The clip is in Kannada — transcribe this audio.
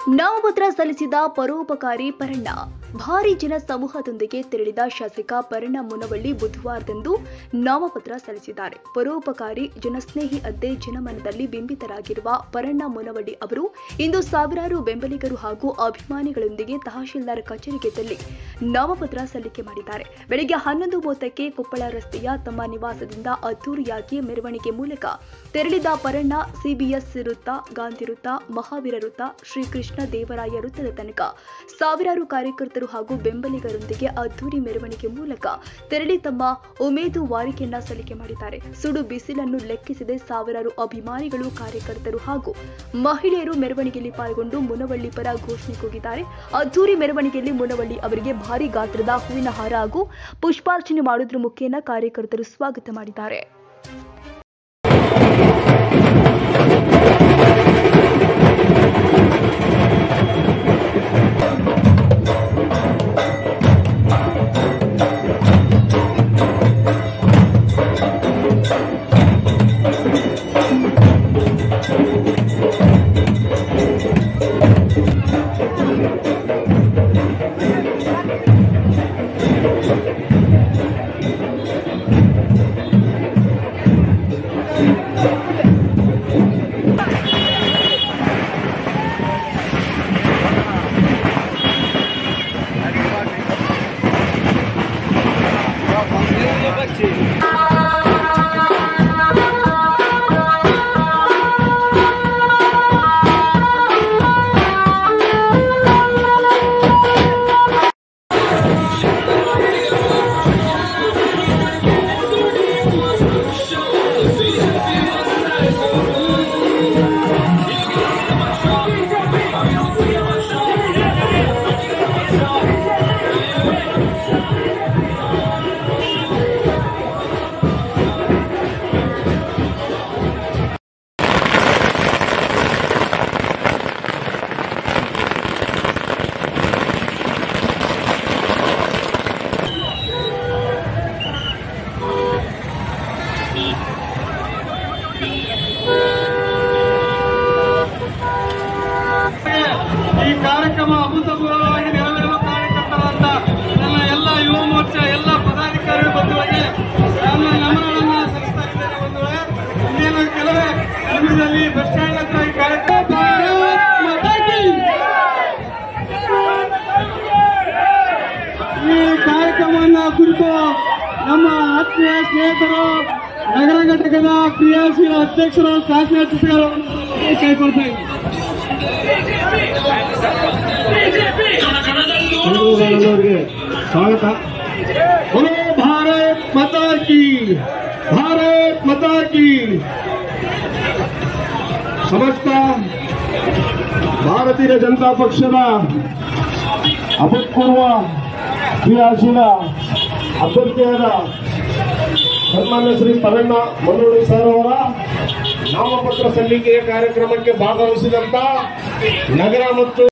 ನಾಮಪತ್ರ ಸಲ್ಲಿಸಿದ ಪರೋಪಕಾರಿ ಪರಣ್ಣ ಭಾರಿ ಜನ ಸಮೂಹದೊಂದಿಗೆ ತೆರಳಿದ ಶಾಸಕ ಪರಣ್ಣ ಮುನವಳ್ಳಿ ಬುಧವಾರದಂದು ನಾಮಪತ್ರ ಸಲ್ಲಿಸಿದ್ದಾರೆ ಪರೋಪಕಾರಿ ಜನಸ್ನೇಹಿ ಅದ್ದೇ ಜನಮನದಲ್ಲಿ ಬಿಂಬಿತರಾಗಿರುವ ಪರಣ್ಣ ಮುನವಳ್ಳಿ ಅವರು ಇಂದು ಸಾವಿರಾರು ಬೆಂಬಲಿಗರು ಹಾಗೂ ಅಭಿಮಾನಿಗಳೊಂದಿಗೆ ತಹಶೀಲ್ದಾರ್ ಕಚೇರಿಗೆ ತೆರಳಿ ನಾಮಪತ್ರ ಸಲ್ಲಿಕೆ ಮಾಡಿದ್ದಾರೆ ಬೆಳಗ್ಗೆ ಹನ್ನೊಂದು ಮೂವತ್ತಕ್ಕೆ ಕೊಪ್ಪಳ ರಸ್ತೆಯ ತಮ್ಮ ನಿವಾಸದಿಂದ ಅದ್ದೂರಿಯಾಗಿ ಮೆರವಣಿಗೆ ಮೂಲಕ ತೆರಳಿದ ಪರಣ್ಣ ಸಿಬಿಎಸ್ ವೃತ್ತ ಗಾಂಧಿ ವೃತ್ತ ಮಹಾವೀರ ವೃತ್ತ ಶ್ರೀಕೃಷ್ಣ ದೇವರಾಯ ವೃತ್ತದ ತನಕ ಸಾವಿರಾರು ಕಾರ್ಯಕರ್ತರು ಹಾಗೂ ಬೆಂಬಲಿಗರೊಂದಿಗೆ ಅದ್ದೂರಿ ಮೆರವಣಿಗೆ ಮೂಲಕ ತೆರಳಿ ತಮ್ಮ ಉಮೇದುವಾರಿಕೆಯನ್ನ ಸಲ್ಲಿಕೆ ಮಾಡಿದ್ದಾರೆ ಸುಡು ಬಿಸಿಲನ್ನು ಲೆಕ್ಕಿಸದೆ ಸಾವಿರಾರು ಅಭಿಮಾನಿಗಳು ಕಾರ್ಯಕರ್ತರು ಹಾಗೂ ಮಹಿಳೆಯರು ಮೆರವಣಿಗೆಯಲ್ಲಿ ಪಾಲ್ಗೊಂಡು ಮುನವಳ್ಳಿ ಪರ ಘೋಷಣೆ ಕೂಗಿದ್ದಾರೆ ಅದ್ದೂರಿ ಮೆರವಣಿಗೆಯಲ್ಲಿ ಮುನವಳ್ಳಿ ಅವರಿಗೆ ಭಾರಿ ಗಾತ್ರದ ಹೂವಿನ ಹಾರ ಹಾಗೂ ಪುಷ್ಪಾರ್ಚನೆ ಮಾಡುವುದರ ಮುಖೇನ ಕಾರ್ಯಕರ್ತರು ಸ್ವಾಗತ ಮಾಡಿದ್ದಾರೆ ಈ ಕಾರ್ಯಕ್ರಮ ಅಭೂತಪೂರ್ವವಾಗಿ ನೆರವೇರಲು ಕಾರ್ಯಕರ್ತರಾದ ನನ್ನ ಎಲ್ಲ ಯುವ ಮೋರ್ಚಾ ಎಲ್ಲ ಪದಾಧಿಕಾರಿ ಬಂಧುಗಳಿಗೆ ನನ್ನ ನಮನಗಳನ್ನು ಸಲ್ಲಿಸ್ತಾ ಇದ್ದೇನೆ ಬಂಧುಗಳೇ ಇನ್ನೇನು ಕೆಲವೇ ನಿಮಿಷದಲ್ಲಿ ಬಸ್ ಸ್ಟ್ಯಾಂಡ್ ಹತ್ರ ಈ ಕಾರ್ಯಕ್ರಮ ಭಾರತ್ ಮಾತಾ ಕೀ! ಈ ಕಾರ್ಯಕ್ರಮವನ್ನು ಕುರಿತು ನಮ್ಮ ಆತ್ಮೀಯ ಸ್ನೇಹಿತರು ನಗರ ಘಟಕದ ಕ್ರಿಯಾಶೀಲ ಅಧ್ಯಕ್ಷರು ಶಾಸನ ಚಿತ್ರಗಳು ಕೈಕೊಳ್ತಾ ಇದ್ದಾರೆ ಅವರಿಗೆ ಸ್ವಾಗತ बोलो भारत माता की भारत माता की ಸಮಸ್ತ ಭಾರತೀಯ ಜನತಾ ಪಕ್ಷದ ಅಭೂತಪೂರ್ವ ಕ್ರಿಯಾಶೀಲ ಅಭ್ಯರ್ಥಿಯಾದ ಸನ್ಮಾನ್ಯ ಶ್ರೀ ಪರಣ್ಣ ಮಲ್ಲೋಳಿ ಸರ್ ಅವರ ನಾಮಪತ್ರ ಸಲ್ಲಿಕೆಯ ಕಾರ್ಯಕ್ರಮಕ್ಕೆ ಭಾಗವಹಿಸಿದಂತ ನಗರ ಮತ್ತು